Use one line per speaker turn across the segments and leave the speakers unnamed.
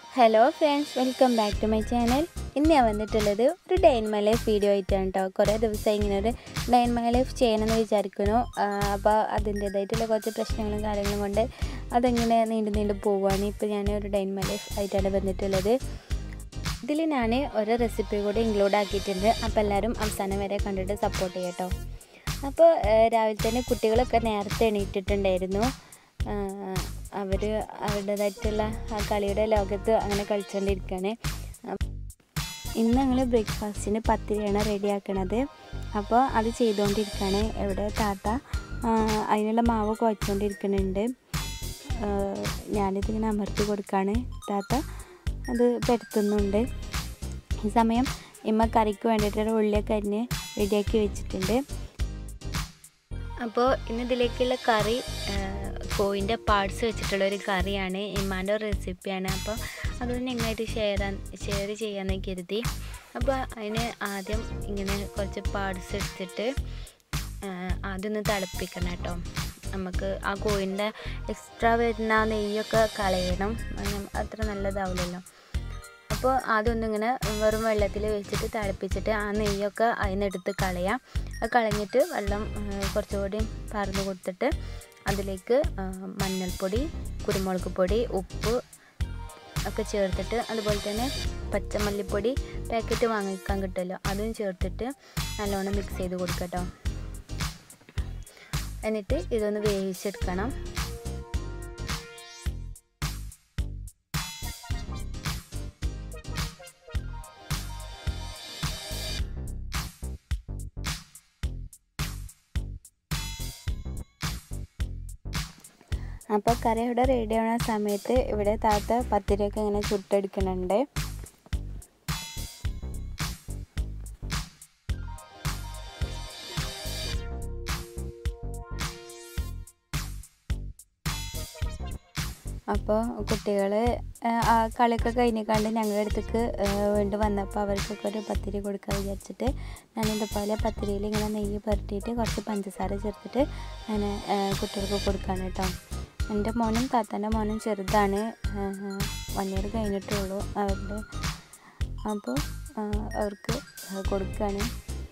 hello friends welcome back to my channel ഇന്ന് ഞാൻ വന്നിട്ടുള്ളത് ഒരു day in my life video ആയിട്ടാണ് കേട്ടോ കുറേ ദിവസമായി ഇങ്ങനെ ഒരു ഡേ ഇൻ മൈ ലൈഫ് ചെയ്യണമെന്ന് വിചാരിക്കുന്നു അപ്പോൾ അതിൻ്റേതായിട്ടുള്ള കുറച്ച് പ്രശ്നങ്ങളും കാര്യങ്ങളും കൊണ്ട് അതിങ്ങനെ നീണ്ടു നീണ്ടു പോവുകയാണ് ഇപ്പോൾ ഞാൻ ഒരു ഡേ ഇൻ മൈ ലൈഫ് ആയിട്ടാണ് വന്നിട്ടുള്ളത് ഇതിൽ ഞാൻ ഒരു റെസിപ്പി കൂടി ഇൻക്ലൂഡ് ആക്കിയിട്ടുണ്ട് അപ്പോൾ എല്ലാവരും അവസാനം വരെ കണ്ടിട്ട് സപ്പോർട്ട് ചെയ്യട്ടോ അപ്പോൾ രാവിലെ തന്നെ കുട്ടികളൊക്കെ നേരത്തെ എണീറ്റിട്ടുണ്ടായിരുന്നു അവർ അവരുടേതായിട്ടുള്ള ആ കളിയുടെ ലോകത്ത് അങ്ങനെ കളിച്ചുകൊണ്ടിരിക്കുകയാണ് ഇന്ന് ഞങ്ങൾ ബ്രേക്ക്ഫാസ്റ്റിന് പത്തിരിയാണ് റെഡിയാക്കണത് അപ്പോൾ അത് ചെയ്തുകൊണ്ടിരിക്കുകയാണ് എവിടെ താത്ത അതിനുള്ള മാവ് കുഴച്ചുകൊണ്ടിരിക്കുന്നുണ്ട് ഞാനിതിങ്ങനെ അമർത്തി കൊടുക്കുകയാണ് താത്ത അത് പെടുത്തുന്നുണ്ട് ഈ സമയം ഇമ്മ കറിക്ക് വേണ്ടിയിട്ട് ഉള്ളിയൊക്കെ അരിഞ്ഞ് റെഡിയാക്കി വെച്ചിട്ടുണ്ട് അപ്പോൾ ഇന്ന് ഇതിലേക്കുള്ള കറി കോയിൻ്റെ പാർട്സ് വെച്ചിട്ടുള്ള ഒരു കറിയാണ് ഇമ്മാൻ്റെ ഒരു റെസിപ്പിയാണ് അപ്പോൾ അതൊന്ന് നിങ്ങളായിട്ട് ഷെയർ ഷെയർ ചെയ്യാമെന്ന് കരുതി അപ്പോൾ അതിന് ആദ്യം ഇങ്ങനെ കുറച്ച് പാർട്സ് എടുത്തിട്ട് ആദ്യം ഒന്ന് തിളപ്പിക്കണം കേട്ടോ നമുക്ക് ആ കോയിൻ്റെ എക്സ്ട്രാ വരുന്ന ആ നെയ്യൊക്കെ കളയണം അത്ര നല്ലതാവില്ലല്ലോ അപ്പോൾ ആദ്യം ഒന്നിങ്ങനെ വെറും വെള്ളത്തിൽ വെച്ചിട്ട് തിളപ്പിച്ചിട്ട് ആ നെയ്യൊക്കെ അതിനെടുത്ത് കളയാം അത് കളഞ്ഞിട്ട് വെള്ളം കുറച്ചുകൂടി പറന്ന് കൊടുത്തിട്ട് അതിലേക്ക് മഞ്ഞൾപ്പൊടി കുരുമുളക് പൊടി ഉപ്പ് ഒക്കെ ചേർത്തിട്ട് അതുപോലെ തന്നെ പച്ചമല്ലിപ്പൊടി പാക്കറ്റ് വാങ്ങിക്കാൻ കിട്ടുമല്ലോ അതും ചേർത്തിട്ട് നല്ലോണം മിക്സ് ചെയ്ത് കൊടുക്കട്ടോ എന്നിട്ട് ഇതൊന്ന് വേവിച്ചെടുക്കണം അപ്പോൾ കറി ഇവിടെ റെഡി ആവുന്ന സമയത്ത് ഇവിടെ താത്ത പത്തിരിയൊക്കെ ഇങ്ങനെ ചുട്ടെടുക്കുന്നുണ്ട് അപ്പോൾ കുട്ടികൾ ആ കളിയൊക്കെ കഴിഞ്ഞിക്കാണ്ട് ഞങ്ങളുടെ അടുത്തേക്ക് വീണ്ടും വന്നപ്പോൾ അവർക്കൊക്കെ ഒരു പത്തിരി കൊടുക്കാൻ വിചാരിച്ചിട്ട് ഞാൻ ഇതുപോലെ പത്തിരിയിൽ ഇങ്ങനെ നെയ്യ് പുരട്ടിയിട്ട് കുറച്ച് പഞ്ചസാര ചേർത്തിട്ട് ഞാൻ കുട്ടികൾക്ക് കൊടുക്കാണ് കേട്ടോ എൻ്റെ മോനും താത്തൻ്റെ മോനും ചെറുതാണ് വൺ ഇയർ കഴിഞ്ഞിട്ടുള്ളൂ അവരുടെ അപ്പോൾ അവർക്ക് കൊടുക്കുകയാണ്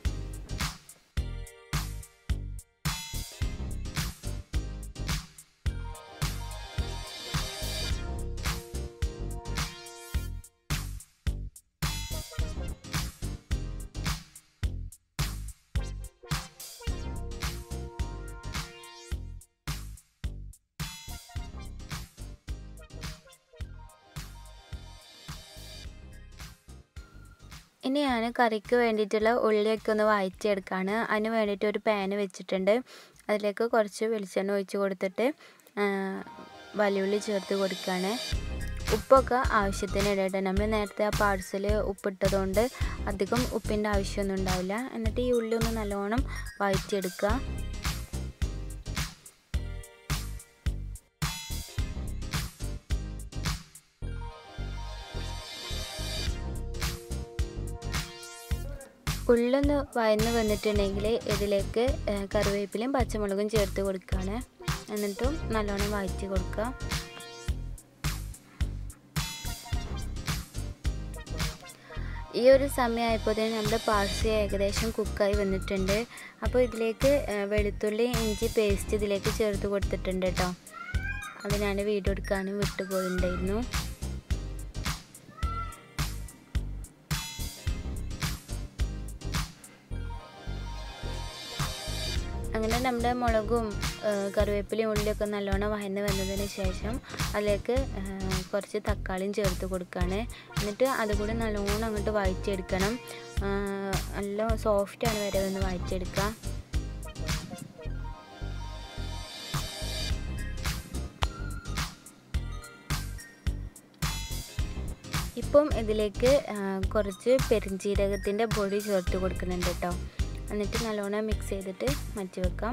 ഇനി ഞാൻ കറിക്ക് വേണ്ടിയിട്ടുള്ള ഉള്ളിയൊക്കെ ഒന്ന് വഴറ്റിയെടുക്കുകയാണ് അതിന് വേണ്ടിയിട്ട് ഒരു പാന് വെച്ചിട്ടുണ്ട് അതിലേക്ക് കുറച്ച് വെളിച്ചെണ്ണ ഒഴിച്ച് കൊടുത്തിട്ട് വലിയുള്ളി ചേർത്ത് കൊടുക്കുകയാണ് ഉപ്പൊക്കെ ആവശ്യത്തിന് ഇടട്ടെ നമ്മൾ നേരത്തെ ആ പാർസൽ ഉപ്പിട്ടതുകൊണ്ട് അധികം ഉപ്പിൻ്റെ ആവശ്യമൊന്നും ഉണ്ടാവില്ല എന്നിട്ട് ഈ ഉള്ളി ഒന്ന് നല്ലോണം വഴറ്റിയെടുക്കുക ഉള്ളൊന്ന് വയന്ന് വന്നിട്ടുണ്ടെങ്കിൽ ഇതിലേക്ക് കറിവേപ്പിലയും പച്ചമുളകും ചേർത്ത് കൊടുക്കുകയാണ് എന്നിട്ടും നല്ലോണം വഴറ്റി കൊടുക്കുക ഈ ഒരു സമയമായപ്പോൾ തന്നെ നമ്മുടെ പാഴ്സി ഏകദേശം കുക്കായി വന്നിട്ടുണ്ട് അപ്പോൾ ഇതിലേക്ക് വെളുത്തുള്ളി ഇഞ്ചി പേസ്റ്റ് ഇതിലേക്ക് ചേർത്ത് കൊടുത്തിട്ടുണ്ട് കേട്ടോ അത് ഞാൻ വീഡിയോ എടുക്കാനും വിട്ടുപോയിട്ടുണ്ടായിരുന്നു അങ്ങനെ നമ്മുടെ മുളകും കറിവേപ്പിലയും ഉള്ളിയൊക്കെ നല്ലോണം വഴന്ന് വന്നതിന് ശേഷം അതിലേക്ക് കുറച്ച് തക്കാളിയും ചേർത്ത് കൊടുക്കുകയാണ് എന്നിട്ട് അതുകൂടി നല്ലോണം അങ്ങോട്ട് വഴറ്റിയെടുക്കണം നല്ല സോഫ്റ്റാണ് വരെ ഒന്ന് വഴറ്റിയെടുക്കുക ഇപ്പം ഇതിലേക്ക് കുറച്ച് പെരിഞ്ചീരകത്തിൻ്റെ പൊടി ചേർത്ത് കൊടുക്കുന്നുണ്ട് കേട്ടോ എന്നിട്ട് നല്ലോണം മിക്സ് ചെയ്തിട്ട് മാറ്റി വെക്കാം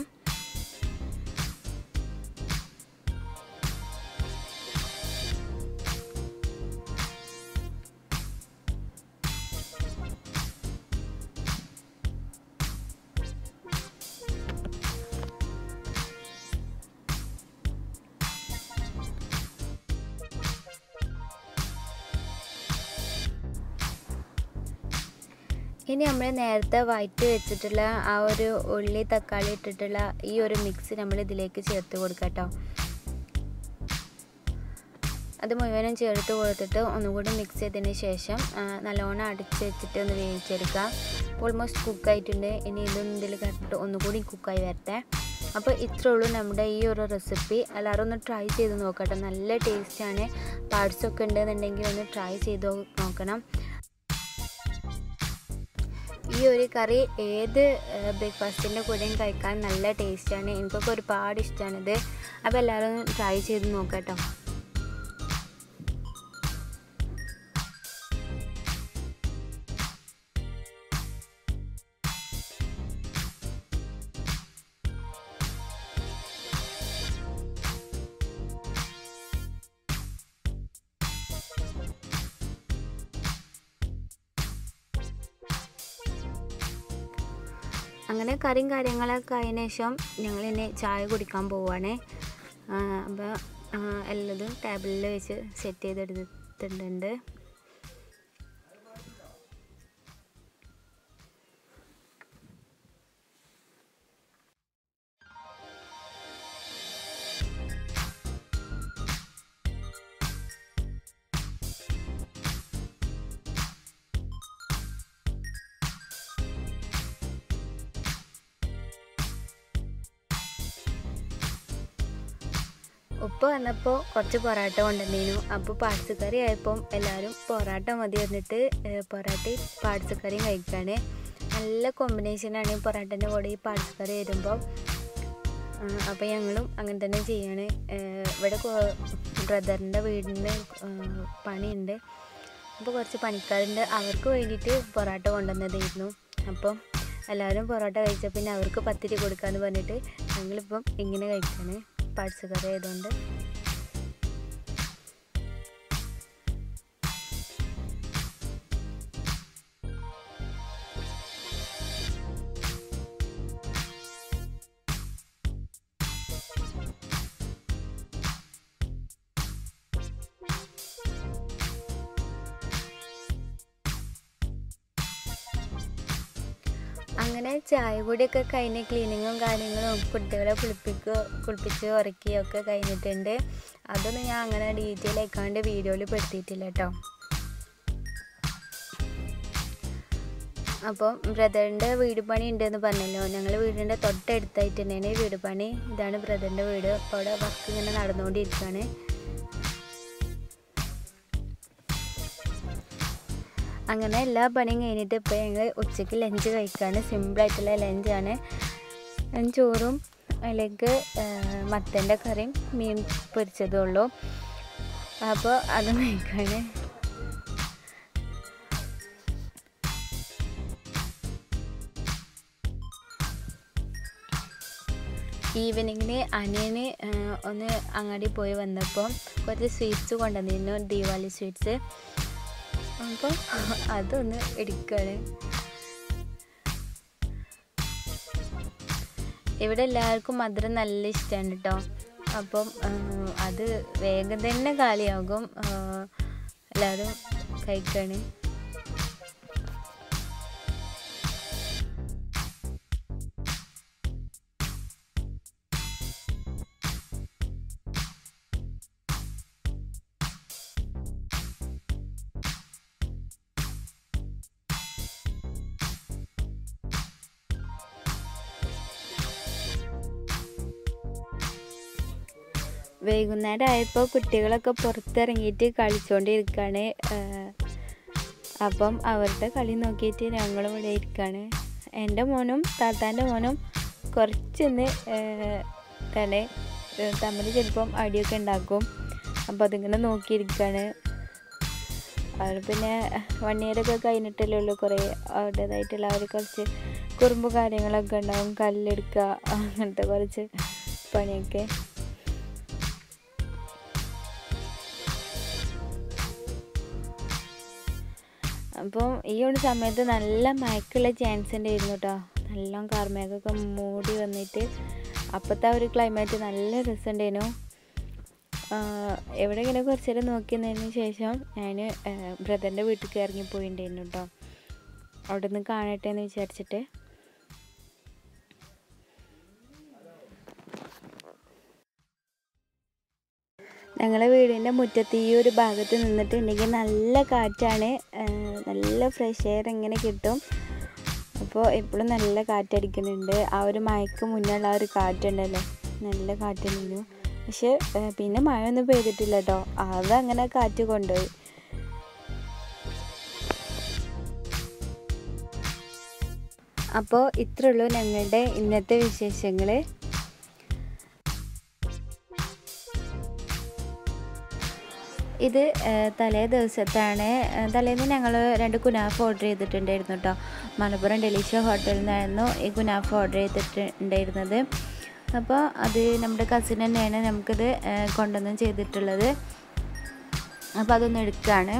ഇനി നമ്മൾ നേരത്തെ വയറ്റ് വെച്ചിട്ടുള്ള ആ ഒരു ഉള്ളി തക്കാളി ഇട്ടിട്ടുള്ള ഈ ഒരു മിക്സ് നമ്മൾ ഇതിലേക്ക് ചേർത്ത് കൊടുക്കാം കേട്ടോ അത് മുഴുവനും ചേർത്ത് കൊടുത്തിട്ട് ഒന്നുകൂടി മിക്സ് ചെയ്തതിന് ശേഷം നല്ലോണം അടിച്ച് വെച്ചിട്ട് ഒന്ന് വേവിച്ചെടുക്കാം ഓൾമോസ്റ്റ് കുക്കായിട്ടുണ്ട് ഇനി ഇതൊന്നും ഇതിൽ കണ്ടിട്ട് ഒന്നുകൂടി കുക്കായി വരട്ടെ അപ്പോൾ ഇത്രേ ഉള്ളൂ നമ്മുടെ ഈ ഒരു റെസിപ്പി എല്ലാവരും ഒന്ന് ട്രൈ ചെയ്ത് നോക്കട്ടെ നല്ല ടേസ്റ്റാണ് പാർട്സൊക്കെ ഉണ്ടെന്നുണ്ടെങ്കിൽ ഒന്ന് ട്രൈ ചെയ്ത് നോക്കണം ഈ ഒരു കറി ഏത് ബ്രേക്ക്ഫാസ്റ്റിൻ്റെ കൂടെയും കഴിക്കാൻ നല്ല ടേസ്റ്റാണ് എനിക്കൊക്കെ ഒരുപാട് ഇഷ്ടമാണിത് അപ്പോൾ എല്ലാവരും ഒന്ന് ട്രൈ ചെയ്ത് നോക്കട്ടോ അങ്ങനെ കറിയും കാര്യങ്ങളൊക്കെ ആയതിനു ശേഷം ഞങ്ങൾ ഇനി ചായ കുടിക്കാൻ പോവുകയാണ് അപ്പോൾ എല്ലതും ടേബിളിൽ വെച്ച് സെറ്റ് ചെയ്തെടുത്തിട്ടുണ്ട് ഉപ്പ വന്നപ്പോൾ കുറച്ച് പൊറാട്ട കൊണ്ടുവന്നേനു അപ്പോൾ പാട്സ് കറി ആയപ്പം എല്ലാവരും പൊറാട്ട മതി വന്നിട്ട് പൊറാട്ടയും പാട്സ് കറിയും കഴിക്കുകയാണ് നല്ല കോമ്പിനേഷനാണ് ഈ പൊറാട്ടൻ്റെ കൂടെ ഈ പാട്സ് കറി വരുമ്പോൾ അപ്പോൾ ഞങ്ങളും അങ്ങനെ തന്നെ ചെയ്യാണ് ഇവിടെ ബ്രദറിൻ്റെ വീടിന് പണിയുണ്ട് അപ്പോൾ കുറച്ച് പണിക്കാരുണ്ട് അവർക്ക് വേണ്ടിയിട്ട് പൊറാട്ട കൊണ്ടുവന്നതായിരുന്നു അപ്പം എല്ലാവരും പൊറോട്ട കഴിച്ച പിന്നെ അവർക്ക് പത്തിരി കൊടുക്കാമെന്ന് പറഞ്ഞിട്ട് ഞങ്ങളിപ്പം ഇങ്ങനെ കഴിക്കാണ് പാഴ്സ് കറി ആയതുകൊണ്ട് അങ്ങനെ ചായ കൂടിയൊക്കെ കഴിഞ്ഞ് ക്ലീനിങ്ങും കാര്യങ്ങളും കുട്ടികളെ കുളിപ്പിക്കുക കുളിപ്പിച്ച് ഉറക്കിയൊക്കെ കഴിഞ്ഞിട്ടുണ്ട് അതൊന്നും ഞാൻ അങ്ങനെ ഡീറ്റെയിൽ ആക്കാണ്ട് വീഡിയോയിൽ പെടുത്തിയിട്ടില്ല കേട്ടോ അപ്പോൾ ബ്രദറിൻ്റെ വീട് പണി ഉണ്ടെന്ന് പറഞ്ഞല്ലോ ഞങ്ങൾ വീടിൻ്റെ തൊട്ടടുത്തായിട്ട് തന്നെയാണ് വീട് പണി ഇതാണ് ബ്രദറിൻ്റെ വീട് അപ്പോൾ അവിടെ വർക്ക് ഇങ്ങനെ നടന്നുകൊണ്ടിരിക്കുകയാണ് അങ്ങനെ എല്ലാ പണിയും കഴിഞ്ഞിട്ട് ഇപ്പോൾ ഞങ്ങൾ ഉച്ചയ്ക്ക് ലഞ്ച് കഴിക്കുകയാണ് സിമ്പിളായിട്ടുള്ള ലഞ്ചാണ് ചോറും അതിലേക്ക് മത്തൻ്റെ കറിയും മീൻ പൊരിച്ചതും ഉള്ളൂ അപ്പോൾ അത് കഴിക്കാണ് ഈവനിങ്ങിന് അനിയന് ഒന്ന് അങ്ങാടി പോയി വന്നപ്പോൾ കുറച്ച് സ്വീറ്റ്സ് കൊണ്ടുവന്നിരുന്നു ദീപാവലി സ്വീറ്റ്സ് അപ്പോൾ അതൊന്ന് എടുക്കുകയാണ് ഇവിടെ എല്ലാവർക്കും മധുരം നല്ല ഇഷ്ടമാണ് കേട്ടോ അപ്പം അത് വേഗം തന്നെ കാലിയാകും എല്ലാവരും കഴിക്കുകയാണ് വൈകുന്നേരം ആയപ്പോൾ കുട്ടികളൊക്കെ പുറത്തിറങ്ങിയിട്ട് കളിച്ചുകൊണ്ടിരിക്കുകയാണ് അപ്പം അവരുടെ കളി നോക്കിയിട്ട് ഞങ്ങളും ഇവിടെ ഇരിക്കുകയാണ് എൻ്റെ മോനും താത്താൻ്റെ മോനും കുറച്ചൊന്ന് തന്നെ തമ്മിൽ ചിലപ്പം അടിയൊക്കെ ഉണ്ടാക്കും അപ്പോൾ അതിങ്ങനെ നോക്കിയിരിക്കുകയാണ് അവർ പിന്നെ വൺ ഇയറൊക്കെ കഴിഞ്ഞിട്ടല്ലേ ഉള്ളൂ കുറേ അവരുടേതായിട്ടുള്ള അവർ കുറച്ച് കുറുമ്പ് കാര്യങ്ങളൊക്കെ ഉണ്ടാവും കല്ലെടുക്കുക അങ്ങനത്തെ കുറച്ച് പണിയൊക്കെ അപ്പോൾ ഈ ഒരു സമയത്ത് നല്ല മയക്കുള്ള ചാൻസ് ഉണ്ടായിരുന്നു കേട്ടോ നല്ല കാർമേഘമൊക്കെ മൂടി വന്നിട്ട് അപ്പോഴത്തെ ആ ഒരു ക്ലൈമറ്റ് നല്ല രസമുണ്ടായിരുന്നു എവിടെ ഇങ്ങനെ കുറച്ച് നേരം നോക്കി നിന്നതിന് ശേഷം ഞാൻ ബ്രദറിൻ്റെ വീട്ടിലേക്ക് ഇറങ്ങിപ്പോയിട്ടുണ്ടായിരുന്നു കേട്ടോ അവിടെ നിന്ന് കാണട്ടെ എന്ന് വിചാരിച്ചിട്ട് ഞങ്ങളെ വീടിൻ്റെ മുറ്റത്ത് ഈ ഒരു ഭാഗത്ത് നിന്നിട്ടുണ്ടെങ്കിൽ നല്ല കാറ്റാണ് ആ, നല്ല ഫ്രഷ് എയർ ഇങ്ങനെ കിട്ടും അപ്പോൾ എപ്പോഴും നല്ല കാറ്റടിക്കുന്നുണ്ട് ആ ഒരു മയക്ക് മുന്നുള്ള ആ ഒരു കാറ്റുണ്ടല്ലോ നല്ല കാറ്റുണ്ടായിരുന്നു പക്ഷെ ആ, പിന്നെ മഴയൊന്നും പെയ്തിട്ടില്ല കേട്ടോ അതങ്ങനെ കാറ്റ് കൊണ്ടുപോയി അപ്പോൾ ഇത്രേ ഉള്ളൂ ഞങ്ങളുടെ ഇന്നത്തെ വിശേഷങ്ങൾ ഇത് ഏഹ്, തലേ ദിവസത്താണ് ഏഹ്, തലേന്ന് ഞങ്ങൾ രണ്ട് കുനാഫ് ഓർഡർ ചെയ്തിട്ടുണ്ടായിരുന്നു കേട്ടോ മലപ്പുറം ഡെലീഷ്യ ഹോട്ടലിൽ നിന്നായിരുന്നു ഈ കുനാഫ് ഓർഡർ ചെയ്തിട്ടുണ്ടായിരുന്നത് അപ്പോൾ അത് നമ്മുടെ കസിൻ തന്നെയാണ് നമുക്കത് ഏഹ്, കൊണ്ടുവന്ന് ചെയ്തിട്ടുള്ളത് അപ്പോൾ അതൊന്ന് എടുക്കുകയാണ്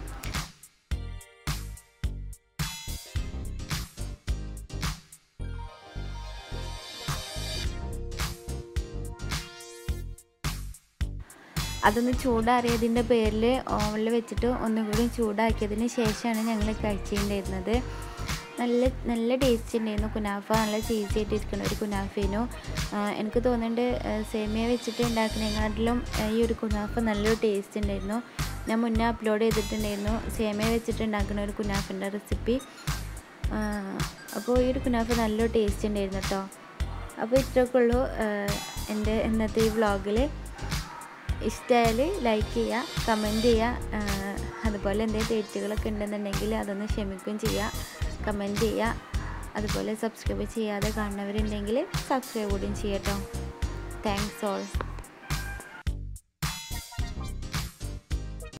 അതൊന്ന് ചൂടാറിയതിൻ്റെ പേരിൽ ഓവനിൽ വെച്ചിട്ട് ഒന്നും കൂടി ചൂടാക്കിയതിന് ശേഷമാണ് ഞങ്ങൾ കഴിച്ചിട്ടുണ്ടായിരുന്നത് നല്ല നല്ല ടേസ്റ്റ് ഉണ്ടായിരുന്നു കുനാഫ നല്ല ചീസി ആയിട്ടിരിക്കുന്ന ഒരു കുനാഫേനു എനിക്ക് തോന്നുന്നുണ്ട് ആ, സേമിയ വെച്ചിട്ട് ഉണ്ടാക്കുന്നതിനെക്കാട്ടിലും ആ, ഈ ഒരു കുനാഫ നല്ലൊരു ടേസ്റ്റ് ഉണ്ടായിരുന്നു ഞാൻ മുന്നേ അപ്ലോഡ് ചെയ്തിട്ടുണ്ടായിരുന്നു സേമിയ വെച്ചിട്ട് ഉണ്ടാക്കുന്ന ഒരു കുനാഫിൻ്റെ റെസിപ്പി അപ്പോൾ ഈ ഒരു കുനാഫ നല്ലൊരു ടേസ്റ്റ് ഉണ്ടായിരുന്നു കേട്ടോ അപ്പോൾ ഇത്രയൊക്കെ ഉള്ളൂ ആ, എൻ്റെ ഇന്നത്തെ ഈ വ്ളോഗിൽ ഇഷ്ടമായാൽ ലൈക്ക് ചെയ്യുക കമൻറ്റ് ചെയ്യുക ആഹ് അതുപോലെ എന്തെങ്കിലും തെറ്റുകളൊക്കെ ഉണ്ടെന്നുണ്ടെങ്കിൽ അതൊന്ന് ക്ഷമിക്കുകയും ചെയ്യുക കമൻറ്റ് ചെയ്യുക അതുപോലെ സബ്സ്ക്രൈബ് ചെയ്യാതെ കാണുന്നവരുണ്ടെങ്കിൽ സബ്സ്ക്രൈബ് കൂടിയും ചെയ്യട്ടോ താങ്ക്സ് ഓൾ